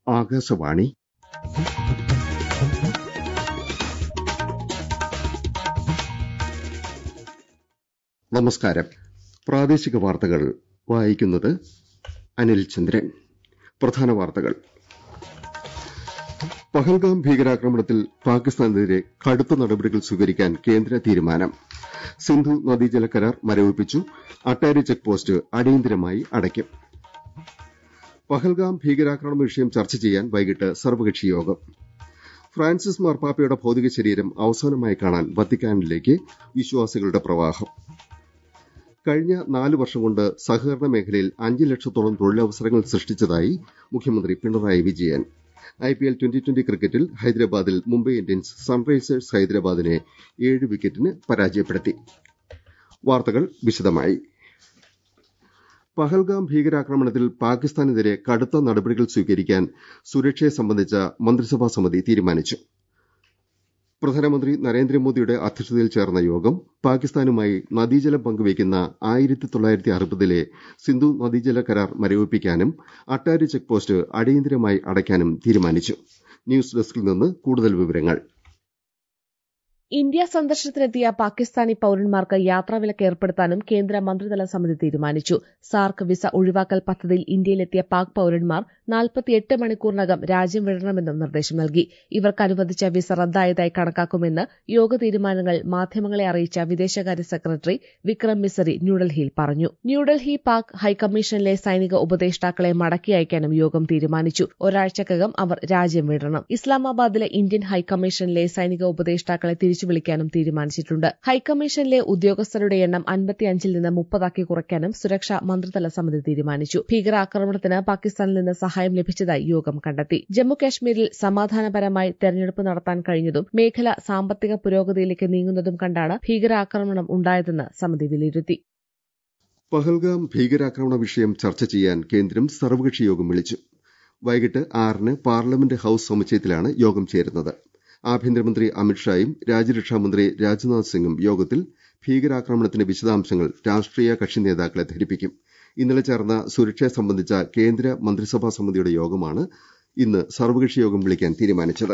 ആകാശവാണി നമസ്കാരം പ്രാദേശിക വാർത്തകൾ വായിക്കുന്നത് അനിൽ ചന്ദ്രൻ പ്രധാന വാർത്തകൾ പഹൽഗാം ഭീകരാക്രമണത്തിൽ പാകിസ്ഥാനെതിരെ കടുത്ത നടപടികൾ സ്വീകരിക്കാൻ കേന്ദ്ര തീരുമാനം സിന്ധു നദീജല കരാർ മരവിപ്പിച്ചു അട്ടാരി ചെക്ക് പോസ്റ്റ് അടിയന്തരമായി അടയ്ക്കും പഹൽഗാം ഭീകരാക്രമണ വിഷയം ചർച്ച ചെയ്യാൻ വൈകിട്ട് സർവകക്ഷി യോഗം ഫ്രാൻസിസ് മാർപ്പാപ്പയുടെ ഭൌതിക ശരീരം അവസാനമായി കാണാൻ വത്തിക്കാനിലേക്ക് വിശ്വാസികളുടെ പ്രവാഹം കഴിഞ്ഞ നാല് വർഷം കൊണ്ട് സഹകരണ മേഖലയിൽ അഞ്ച് ലക്ഷത്തോളം തൊഴിലവസരങ്ങൾ സൃഷ്ടിച്ചതായി മുഖ്യമന്ത്രി Pinarayi Vijayan IPL twenty twenty ക്രിക്കറ്റിൽ ഹൈദരാബാദിൽ മുംബൈ ഇന്ത്യൻസ് സൺറൈസേഴ്സ് ഹൈദരാബാദിനെ ഏഴ് വിക്കറ്റിന് പരാജയപ്പെടുത്തി വാർത്തകൾ വിശദമായി പഹൽഗാം ഭീകരാക്രമണത്തിൽ പാകിസ്ഥാനെതിരെ കടുത്ത നടപടികൾ സ്വീകരിക്കാൻ സുരക്ഷയെ സംബന്ധിച്ച മന്ത്രിസഭാ സമിതി തീരുമാനിച്ചു പ്രധാനമന്ത്രി നരേന്ദ്രമോദിയുടെ അധ്യക്ഷതയിൽ ചേർന്ന യോഗം പാകിസ്ഥാനുമായി നദീജലം പങ്കുവയ്ക്കുന്ന ആയിരത്തി തൊള്ളായിരത്തി അറുപതിലെ സിന്ധു നദീജല കരാർ മരവിപ്പിക്കാനും അട്ടാരി ചെക്ക് പോസ്റ്റ് അടിയന്തരമായി അടയ്ക്കാനും തീരുമാനിച്ചു ന്യൂസ് ഡെസ്കിൽ നിന്ന് കൂടുതൽ വിവരങ്ങൾ ഇന്ത്യ സന്ദർശനത്തിനെത്തിയ പാകിസ്ഥാനി പൌരന്മാർക്ക് യാത്രാവിലക്ക് ഏർപ്പെടുത്താനും കേന്ദ്ര മന്ത്രിതല സമിതി തീരുമാനിച്ചു സാർക്ക് വിസ ഒഴിവാക്കൽ പദ്ധതിയിൽ ഇന്ത്യയിലെത്തിയ പാക് പൌരന്മാർ നാൽപ്പത്തിയെട്ട് മണിക്കൂറിനകം രാജ്യം വിടണമെന്നും നിർദ്ദേശം നൽകി ഇവർക്ക് അനുവദിച്ച വിസ റദ്ദായതായി കണക്കാക്കുമെന്ന് യോഗ തീരുമാനങ്ങൾ മാധ്യമങ്ങളെ അറിയിച്ച വിദേശകാര്യ സെക്രട്ടറി വിക്രം മിസറി ന്യൂഡൽഹിയിൽ പറഞ്ഞു ന്യൂഡൽഹി പാക് ഹൈക്കമ്മീഷനിലെ സൈനിക ഉപദേഷ്ടാക്കളെ മടക്കി അയക്കാനും യോഗം തീരുമാനിച്ചു ഒരാഴ്ചക്കകം അവർ രാജ്യം വിടണം ഇസ്ലാമാബാദിലെ ഇന്ത്യൻ ഹൈക്കമ്മീഷനിലെ സൈനിക ഉപദേഷ്ടാക്കളെ തിരിച്ചു വിളിക്കാനും തീരുമാനിച്ചിട്ടുണ്ട് ഹൈക്കമ്മീഷനിലെ ഉദ്യോഗസ്ഥരുടെ എണ്ണം അൻപത്തിയഞ്ചിൽ നിന്ന് മുപ്പതാക്കി കുറയ്ക്കാനും സുരക്ഷാ മന്ത്രിതല സമിതി തീരുമാനിച്ചു ഭീകരാക്രമണത്തിന് പാകിസ്ഥാനിൽ നിന്ന് സഹായം ലഭിച്ചതായി യോഗം കണ്ടെത്തി ജമ്മുകാശ്മീരിൽ സമാധാനപരമായി തെരഞ്ഞെടുപ്പ് നടത്താൻ കഴിഞ്ഞതും മേഖല സാമ്പത്തിക പുരോഗതിയിലേക്ക് നീങ്ങുന്നതും കണ്ടാണ് ഭീകരാക്രമണം ഉണ്ടായതെന്ന് സമിതി വിലയിരുത്തി പഹൽഗാം ഭീകരാക്രമണ വിഷയം ചർച്ച ചെയ്യാൻ കേന്ദ്രം സർവകക്ഷി യോഗം വിളിച്ചു വൈകിട്ട് ആറിന് പാർലമെന്റ് ഹൌസ് സമുച്ചയത്തിലാണ് യോഗം ചേരുന്നത് ആഭ്യന്തരമന്ത്രി അമിത്ഷായും രാജ്യരക്ഷാമന്ത്രി രാജ്നാഥ് സിംഗും യോഗത്തിൽ ഭീകരാക്രമണത്തിന്റെ വിശദാംശങ്ങൾ രാഷ്ട്രീയ കക്ഷി നേതാക്കളെ ധരിപ്പിക്കും ഇന്നലെ ചേർന്ന സുരക്ഷയെ സംബന്ധിച്ച കേന്ദ്ര മന്ത്രിസഭാ സമിതിയുടെ യോഗമാണ് ഇന്ന് സർവകക്ഷി യോഗം വിളിക്കാൻ തീരുമാനിച്ചത്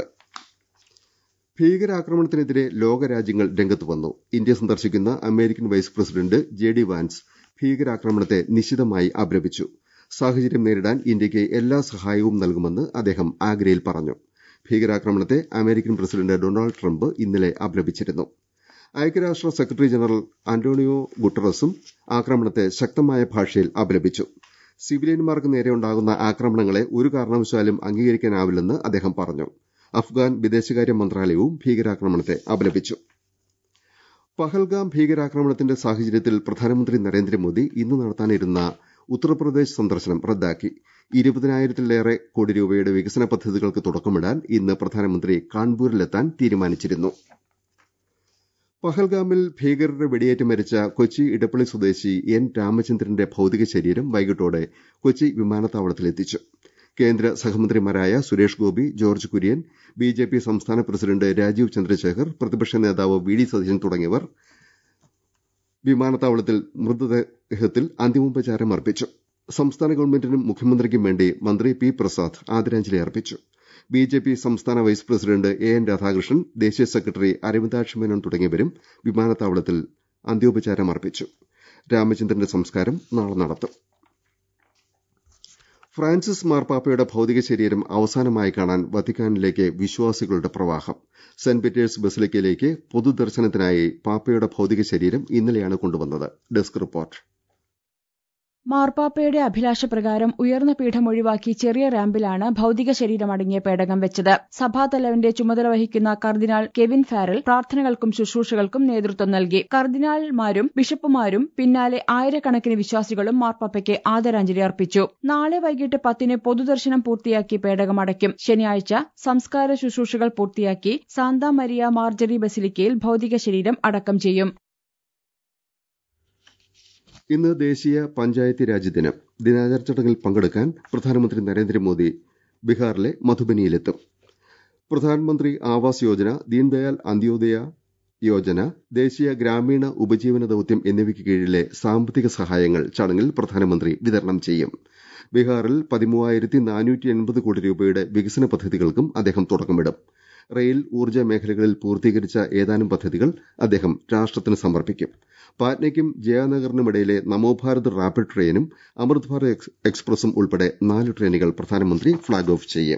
ഭീകരാക്രമണത്തിനെതിരെ ലോകരാജ്യങ്ങൾ രംഗത്ത് വന്നു ഇന്ത്യ സന്ദർശിക്കുന്ന American vice president J D Vance ഭീകരാക്രമണത്തെ നിശിതമായി അപലപിച്ചു സാഹചര്യം നേരിടാൻ ഇന്ത്യയ്ക്ക് എല്ലാ സഹായവും നൽകുമെന്ന് അദ്ദേഹം ആഗ്രയിൽ പറഞ്ഞു ഭീകരാക്രമണത്തെ അമേരിക്കൻ പ്രസിഡന്റ് ഡൊണാൾഡ് ട്രംപ് ഇന്നലെ അപലപിച്ചിരുന്നു ഐക്യരാഷ്ട്ര സെക്രട്ടറി ജനറൽ അന്റോണിയോ ഗുട്ടറസും ആക്രമണത്തെ ശക്തമായ ഭാഷയിൽ അപലപിച്ചു സിവിലിയന്മാർക്ക് നേരെയുണ്ടാകുന്ന ആക്രമണങ്ങളെ ഒരു കാരണവശാലും അംഗീകരിക്കാനാവില്ലെന്ന് അദ്ദേഹം പറഞ്ഞു അഫ്ഗാൻ വിദേശകാര്യ മന്ത്രാലയവും ഭീകരാക്രമണത്തെ അപലപിച്ചു പഹൽഗാം ഭീകരാക്രമണത്തിന്റെ സാഹചര്യത്തിൽ പ്രധാനമന്ത്രി നരേന്ദ്രമോദി ഇന്ന് നടത്താനിരുന്ന ഉത്തർപ്രദേശ് സന്ദർശനം റദ്ദാക്കി ഇരുപതിനായിരത്തിലേറെ കോടി രൂപയുടെ വികസന പദ്ധതികൾക്ക് തുടക്കമിടാൻ ഇന്ന് പ്രധാനമന്ത്രി കാൺപൂരിലെത്താൻ തീരുമാനിച്ചിരുന്നു പഹൽഗാമിൽ ഭീകരരുടെ വെടിയേറ്റ് മരിച്ച കൊച്ചി ഇടപ്പള്ളി സ്വദേശി എൻ രാമചന്ദ്രന്റെ ഭൌതിക ശരീരം വൈകിട്ടോടെ കൊച്ചി വിമാനത്താവളത്തിലെത്തിച്ചു കേന്ദ്ര സഹമന്ത്രിമാരായ സുരേഷ് ഗോപി ജോർജ് കുര്യൻ ബിജെപി സംസ്ഥാന പ്രസിഡന്റ് രാജീവ് ചന്ദ്രശേഖർ പ്രതിപക്ഷ നേതാവ് വി ഡി സതീശൻ തുടങ്ങിയവർ വിമാനത്താവളത്തിൽ മൃതദേഹത്തിൽ അന്തിമോപചാരം അർപ്പിച്ചു സംസ്ഥാന ഗവൺമെന്റിനും മുഖ്യമന്ത്രിക്കും വേണ്ടി മന്ത്രി പി പ്രസാദ് ആദരാഞ്ജലി അർപ്പിച്ചു ബിജെപി സംസ്ഥാന vice president A N Radhakrishnan ദേശീയ സെക്രട്ടറി അരവിന്ദാക്ഷ മേനോൻ തുടങ്ങിയവരും വിമാനത്താവളത്തിൽ അന്ത്യോപചാരം അർപ്പിച്ചു രാമചന്ദ്രന്റെ സംസ്കാരം നാളെ നടത്തും ഫ്രാൻസിസ് മാർപ്പാപ്പയുടെ ഭൌതിക ശരീരം അവസാനമായി കാണാൻ വത്തിക്കാനിലേക്ക് വിശ്വാസികളുടെ പ്രവാഹം സെന്റ് പീറ്റേഴ്സ് ബസിലിക്കയിലേക്ക് പൊതുദർശനത്തിനായി പാപ്പയുടെ ഭൌതിക ശരീരം ഇന്നലെയാണ് കൊണ്ടുവന്നത് ഡെസ്ക് റിപ്പോർട്ട് മാർപ്പാപ്പയുടെ അഭിലാഷപ്രകാരം ഉയർന്ന പീഠം ഒഴിവാക്കി ചെറിയ റാമ്പിലാണ് ഭൌതിക ശരീരമടങ്ങിയ പേടകം വെച്ചത് സഭാതലവന്റെ ചുമതല വഹിക്കുന്ന കർദിനാൾ കെവിൻ ഫാരൽ പ്രാർത്ഥനകൾക്കും ശുശ്രൂഷകൾക്കും നേതൃത്വം നൽകി കർദിനാൾമാരും ബിഷപ്പുമാരും പിന്നാലെ ആയിരക്കണക്കിന് വിശ്വാസികളും മാർപ്പാപ്പയ്ക്ക് ആദരാഞ്ജലി അർപ്പിച്ചു നാളെ വൈകിട്ട് പത്തിന് പൊതുദർശനം പൂർത്തിയാക്കി പേടകം അടയ്ക്കും ശനിയാഴ്ച സംസ്കാര ശുശ്രൂഷകൾ പൂർത്തിയാക്കി സാന്താ മരിയ മാർജറി ബസിലിക്കയിൽ ഭൌതിക ശരീരം അടക്കം ചെയ്യും ഇന്ന് ദേശീയ പഞ്ചായത്തി രാജ് ദിനം ദിനാചരണ ചടങ്ങിൽ പങ്കെടുക്കാൻ പ്രധാനമന്ത്രി നരേന്ദ്രമോദി ബീഹാറിലെ മധുബനിയിലെത്തും പ്രധാനമന്ത്രി ആവാസ് യോജന ദീൻദയാൽ അന്ത്യോദയ യോജന ദേശീയ ഗ്രാമീണ ഉപജീവന ദൌത്യം എന്നിവയ്ക്ക് കീഴിലെ സാമ്പത്തിക സഹായങ്ങൾ ചടങ്ങിൽ പ്രധാനമന്ത്രി വിതരണം ചെയ്യും ബീഹാറിൽ പതിമൂവായിരത്തി നാനൂറ്റി എൺപത് കോടി രൂപയുടെ വികസന പദ്ധതികൾക്കും അദ്ദേഹം തുടക്കമിടും റെയിൽ ഊർജ്ജ മേഖലകളിൽ പൂർത്തീകരിച്ച ഏതാനും പദ്ധതികൾ അദ്ദേഹം രാഷ്ട്രത്തിന് സമർപ്പിക്കും പാറ്റ്നയ്ക്കും ജയാനഗറിനുമിടയിലെ നമോഭാരത് റാപ്പിഡ് ട്രെയിനും അമൃത് ഭാരത് എക്സ്പ്രസും ഉൾപ്പെടെ നാല് ട്രെയിനുകൾ പ്രധാനമന്ത്രി ഫ്ളാഗ് ഓഫ് ചെയ്യും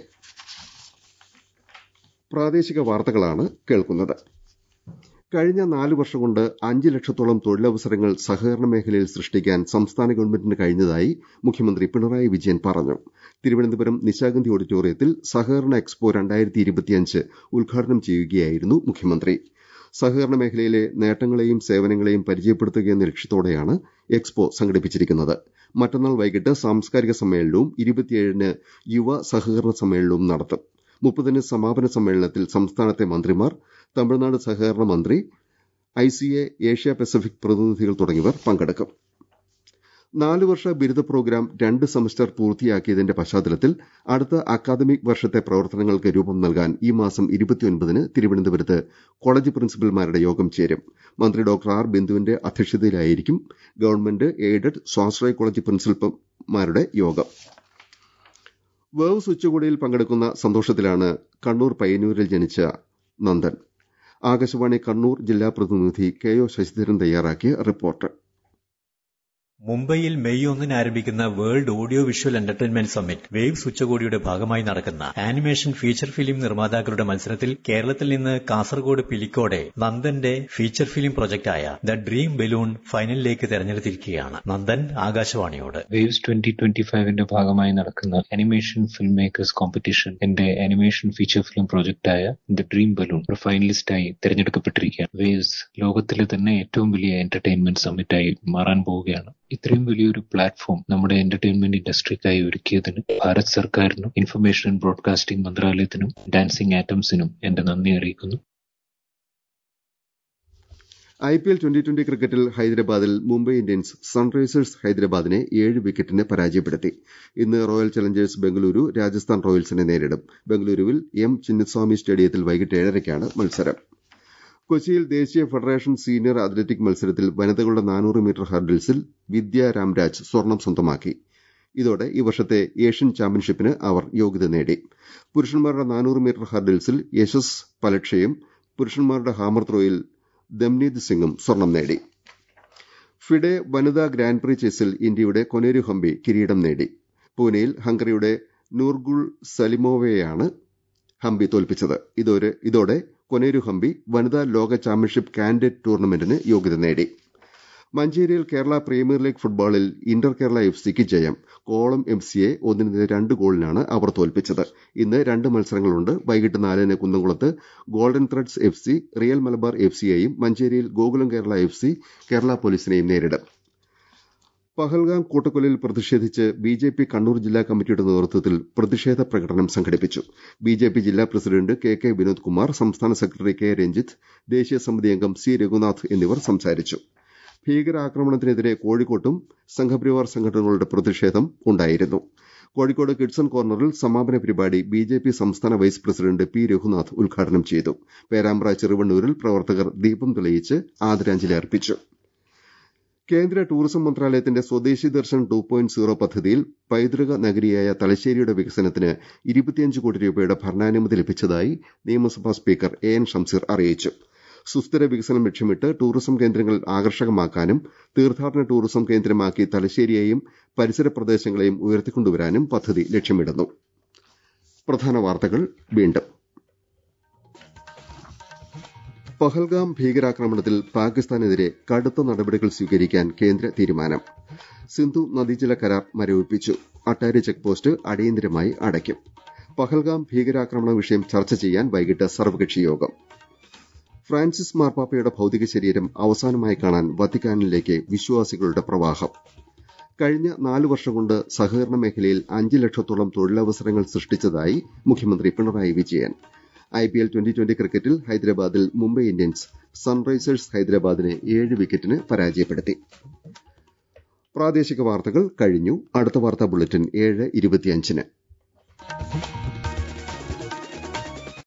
പ്രാദേശിക വാർത്തകളാണ് കേൾക്കുന്നത് കഴിഞ്ഞ നാല് വർഷം കൊണ്ട് അഞ്ച് ലക്ഷത്തോളം തൊഴിലവസരങ്ങൾ സഹകരണ മേഖലയിൽ സൃഷ്ടിക്കാൻ സംസ്ഥാന ഗവൺമെന്റിന് കഴിഞ്ഞതായി മുഖ്യമന്ത്രി പിണറായി വിജയൻ പറഞ്ഞു തിരുവനന്തപുരം നിശാഗന്ധി ഓഡിറ്റോറിയത്തിൽ സഹകരണ എക്സ്പോ രണ്ടായിരത്തി ഇരുപത്തിയഞ്ച് ഉദ്ഘാടനം ചെയ്യുകയായിരുന്നു മുഖ്യമന്ത്രി സഹകരണ മേഖലയിലെ നേട്ടങ്ങളെയും സേവനങ്ങളെയും പരിചയപ്പെടുത്തുക എന്ന ലക്ഷ്യത്തോടെയാണ് എക്സ്പോ സംഘടിപ്പിച്ചിരിക്കുന്നത് മറ്റന്നാൾ വൈകിട്ട് സാംസ്കാരിക സമ്മേളനവും ഇരുപത്തിയേഴിന് യുവ സഹകരണ സമ്മേളനവും നടത്തും മുപ്പതിന് സമാപന സമ്മേളനത്തിൽ സംസ്ഥാനത്തെ മന്ത്രിമാർ തമിഴ്നാട് സഹകരണ മന്ത്രി I C A Asia Pacific പ്രതിനിധികൾ തുടങ്ങിയവർ പങ്കെടുക്കും നാല് വർഷ ബിരുദ പ്രോഗ്രാം രണ്ട് സെമസ്റ്റർ പൂർത്തിയാക്കിയതിന്റെ പശ്ചാത്തലത്തിൽ അടുത്ത അക്കാദമിക് വർഷത്തെ പ്രവർത്തനങ്ങൾക്ക് രൂപം നൽകാൻ ഈ മാസം ഇരുപത്തിയൊൻപതിന് തിരുവനന്തപുരത്ത് കോളേജ് പ്രിൻസിപ്പൽമാരുടെ യോഗം ചേരും മന്ത്രി ഡോക്ടർ ആർ ബിന്ദുവിന്റെ അധ്യക്ഷതയിലായിരിക്കും ഗവൺമെന്റ് എയ്ഡഡ് സ്വാശ്രയ കോളേജ് പ്രിൻസിപ്പൽമാരുടെ യോഗം വേവ്സ് ഉച്ചകോടിയിൽ പങ്കെടുക്കുന്ന സന്തോഷത്തിലാണ് കണ്ണൂർ പയ്യന്നൂരിൽ ജനിച്ച നന്ദൻ ആകാശവാണി കണ്ണൂർ ജില്ലാ പ്രതിനിധി കെ ഒ ശശിധരൻ തയ്യാറാക്കിയ റിപ്പോർട്ട് മുംബൈയിൽ മെയ് ഒന്നിന് ആരംഭിക്കുന്ന world audio visual entertainment summit waves ഉച്ചകോടിയുടെ ഭാഗമായി നടക്കുന്ന ആനിമേഷൻ ഫീച്ചർ ഫിലിം നിർമ്മാതാക്കളുടെ മത്സരത്തിൽ കേരളത്തിൽ നിന്ന് കാസർഗോഡ് പിലിക്കോടെ നന്ദന്റെ ഫീച്ചർ ഫിലിം പ്രൊജക്ടായ ദ ഡ്രീം ബലൂൺ ഫൈനലിലേക്ക് തെരഞ്ഞെടുത്തിരിക്കുകയാണ് നന്ദൻ ആകാശവാണിയോട് വേവ്സ് ട്വന്റി ട്വന്റി ഫൈവിന്റെ ഭാഗമായി നടക്കുന്ന അനിമേഷൻ ഫിലിം മേക്കേഴ്സ് കോമ്പറ്റീഷൻ എന്റെ അനിമേഷൻ ഫീച്ചർ ഫിലിം പ്രോജക്റ്റായ ദ ഡ്രീം ബലൂൺ ഒരു ഫൈനലിസ്റ്റായി തെരഞ്ഞെടുക്കപ്പെട്ടിരിക്കുകയാണ് വേവ്സ് ലോകത്തിലെ തന്നെ ഏറ്റവും വലിയ എന്റർടൈൻമെന്റ് സമ്മിറ്റായി മാറാൻ പോവുകയാണ് ഇത്രയും വലിയൊരു പ്ലാറ്റ്ഫോം നമ്മുടെ എന്റർടൈൻമെന്റ് ഇൻഡസ്ട്രിക്കായി ഒരുക്കിയതിന് ഭാരത് സർക്കാരിനും ഇൻഫർമേഷൻ ആൻഡ് ബ്രോഡ്കാസ്റ്റിംഗ് മന്ത്രാലയത്തിനും ഡാൻസിംഗ് ആറ്റംസിനും എന്റെ നന്ദി അറിയിക്കുന്നു I P L twenty twenty ക്രിക്കറ്റിൽ ഹൈദരാബാദിൽ മുംബൈ ഇന്ത്യൻസ് സൺറൈസേഴ്സ് ഹൈദരാബാദിനെ ഏഴ് വിക്കറ്റിന് പരാജയപ്പെടുത്തി ഇന്ന് റോയൽ ചലഞ്ചേഴ്സ് ബംഗളൂരു രാജസ്ഥാൻ റോയൽസിനെ നേരിടും ബംഗളൂരുവിൽ എം ചിന്നസ്വാമി സ്റ്റേഡിയത്തിൽ വൈകിട്ട് ഏഴരയ്ക്കാണ് മത്സരം കൊച്ചിയിൽ ദേശീയ ഫെഡറേഷൻ സീനിയർ അത്ലറ്റിക് മത്സരത്തിൽ വനിതകളുടെ നാനൂറ് മീറ്റർ ഹർഡിൽസിൽ വിദ്യ രാംരാജ് സ്വർണം സ്വന്തമാക്കി ഇതോടെ ഈ വർഷത്തെ ഏഷ്യൻ ചാമ്പ്യൻഷിപ്പിന് അവർ യോഗ്യത നേടി പുരുഷന്മാരുടെ നാനൂറ് മീറ്റർ ഹർഡിൽസിൽ യശസ് പലക്ഷയും പുരുഷന്മാരുടെ ഹാമർ ത്രോയിൽ ദംനീത് സിംഗും സ്വർണം നേടി ഫിഡെ വനിതാ ഗ്രാൻഡ് പ്രി ചെസ്സിൽ ഇന്ത്യയുടെ കൊനേരു ഹംപി കിരീടം നേടി പൂനെയിൽ ഹംഗറിയുടെ നൂർഗുൾ സലിമോവയെയാണ് ഹംപി തോൽപ്പിച്ചത് ഇതോടെ കൊനേരു ഹംപി വനിതാ ലോക ചാമ്പ്യൻഷിപ്പ് കാൻഡിഡേറ്റ് ടൂർണമെന്റിന് യോഗ്യത നേടി മഞ്ചേരിയിൽ കേരള പ്രീമിയർ ലീഗ് ഫുട്ബോളിൽ ഇന്റർ കേരള എഫ് സിക്ക് ജയം കോളം എഫ് സിയെ ഒന്നിനെതിരെ രണ്ട് ഗോളിനാണ് അവർ തോൽപ്പിച്ചത് ഇന്ന് രണ്ട് മത്സരങ്ങളുണ്ട് വൈകിട്ട് നാലിന് കുന്നംകുളത്ത് golden threads F C real Malabar F സിയെയും മഞ്ചേരിയിൽ ഗോകുലം കേരള എഫ് സി കേരള പോലീസിനെയും നേരിടും പഹൽഗാം കൂട്ടക്കൊലയിൽ പ്രതിഷേധിച്ച് ബി ജെ പി കണ്ണൂർ ജില്ലാ കമ്മിറ്റിയുടെ നേതൃത്വത്തിൽ പ്രതിഷേധ പ്രകടനം സംഘടിപ്പിച്ചു ബി ജെ പി ജില്ലാ president K K Vinod Kumar സംസ്ഥാന സെക്രട്ടറി കെ രഞ്ജിത്ത് ദേശീയ സമിതി അംഗം സി രഘുനാഥ് എന്നിവർ സംസാരിച്ചു ഭീകരാക്രമണത്തിനെതിരെ കോഴിക്കോട്ടും സംഘപരിവാർ സംഘടനകളുടെ പ്രതിഷേധം ഉണ്ടായിരുന്നു കോഴിക്കോട് കിഡ്സൺ കോർണറിൽ സമാപന പരിപാടി ബി ജെ പി സംസ്ഥാന വൈസ് പ്രസിഡന്റ് പി രഘുനാഥ് ഉദ്ഘാടനം ചെയ്തു പേരാമ്പ്ര ചെറുവണ്ണൂരിൽ പ്രവർത്തകർ ദീപം തെളിയിച്ച് ആദരാഞ്ജലി അർപ്പിച്ചു കേന്ദ്ര ടൂറിസം മന്ത്രാലയത്തിന്റെ സ്വദേശി ദർശൻ ടു പോയിന്റ് സീറോ പദ്ധതിയിൽ പൈതൃക നഗരിയായ തലശ്ശേരിയുടെ വികസനത്തിന് ഇരുപത്തിയഞ്ച് കോടി രൂപയുടെ ഭരണാനുമതി ലഭിച്ചതായി നിയമസഭാ സ്പീക്കർ എ എൻ ഷംസീർ അറിയിച്ചു സുസ്ഥിര വികസനം ലക്ഷ്യമിട്ട് ടൂറിസം കേന്ദ്രങ്ങൾ ആകർഷകമാക്കാനും തീർത്ഥാടന ടൂറിസം കേന്ദ്രമാക്കി തലശ്ശേരിയെയും പരിസര പ്രദേശങ്ങളെയും ഉയർത്തിക്കൊണ്ടുവരാനും പദ്ധതി ലക്ഷ്യമിടുന്നു പ്രധാന വാർത്തകൾ വീണ്ടും പഹൽഗാം ഭീകരാക്രമണത്തിൽ പാകിസ്ഥാനെതിരെ കടുത്ത നടപടികൾ സ്വീകരിക്കാൻ കേന്ദ്ര തീരുമാനം സിന്ധു നദീജല കരാർ മരവിപ്പിച്ചു അട്ടാരി ചെക്ക് പോസ്റ്റ് അടിയന്തരമായി അടയ്ക്കും പഹൽഗാം ഭീകരാക്രമണ വിഷയം ചർച്ച ചെയ്യാൻ വൈകിട്ട് സർവകക്ഷി യോഗം ഫ്രാൻസിസ് മാർപ്പാപ്പയുടെ ഭൌതിക ശരീരം അവസാനമായി കാണാൻ വത്തിക്കാനിലേക്ക് വിശ്വാസികളുടെ പ്രവാഹം കഴിഞ്ഞ നാല് വർഷം കൊണ്ട് സഹകരണ മേഖലയിൽ അഞ്ച് ലക്ഷത്തോളം തൊഴിലവസരങ്ങൾ സൃഷ്ടിച്ചതായി മുഖ്യമന്ത്രി Pinarayi Vijayan I P L twenty twenty ക്രിക്കറ്റിൽ ഹൈദരാബാദിൽ മുംബൈ ഇന്ത്യൻസ് സൺറൈസേഴ്സ് ഹൈദരാബാദിനെ ഏഴ് വിക്കറ്റിന് പരാജയപ്പെടുത്തി പ്രാദേശിക വാർത്തകൾ കഴിഞ്ഞു അടുത്ത വാർത്താ ബുള്ളറ്റിൻ ഏഴ് ഇരുപത്തിയഞ്ചിന്